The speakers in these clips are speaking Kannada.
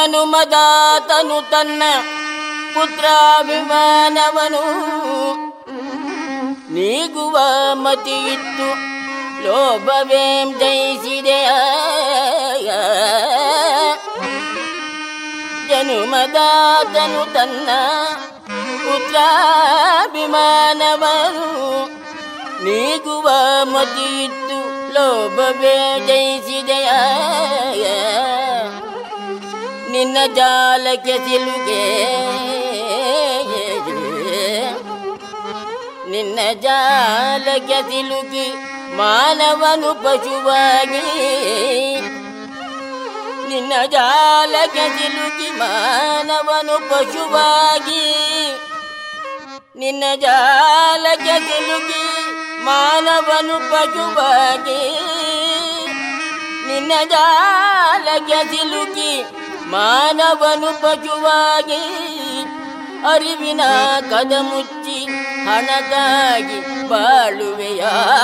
ಜನುಮದಾತನು ತನ್ನ ಪುತ್ರಾಭಿಮಾನವನು ನೀಗುವ ಮತಿಯಿತ್ತು ಲೋಭವೇಂ ಜಯಿಸಿದೆಯ ಜನುಮದಾತನು ತನ್ನ ಪುತ್ರಾಭಿಮಾನವನು ನೀಗುವ ಮತಿಯಿತ್ತು ಲೋಭವೇ ಜಯಿಸಿದೆಯ ನಿನ್ನ ಜಾಲಕ್ಕೆ ಸಿಲುಗೆ ನಿನ್ನ ಜಾಲಕ್ಕೆ ಸಿಲುಕಿ ಮಾನವನು ಪಶುವಾಗಿ ನಿನ್ನ ಜಾಲಕ್ಕೆ ಸಿಲುಕಿ ಮಾನವನು ಪಶುವಾಗಿ ನಿನ್ನ ಜಾಲಕ್ಕೆ ಸಿಲುಕಿ ಮಾನವನು ಪಶುವಾಗಿ ನಿನ್ನ ಜಾಲಕ್ಕೆ ಸಿಲುಕಿ ಮಾನವನು ಪಶುವಾಗಿ ಅರಿವಿನ ಕದ ಮುಚ್ಚಿ ಹಣಕ್ಕಾಗಿ ಬಾಳುವೆಯ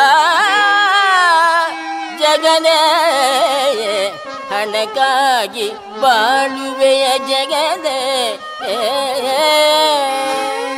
ಜಗನೇ ಹಣಕ್ಕಾಗಿ ಬಾಳುವೆಯ ಜಗನೇ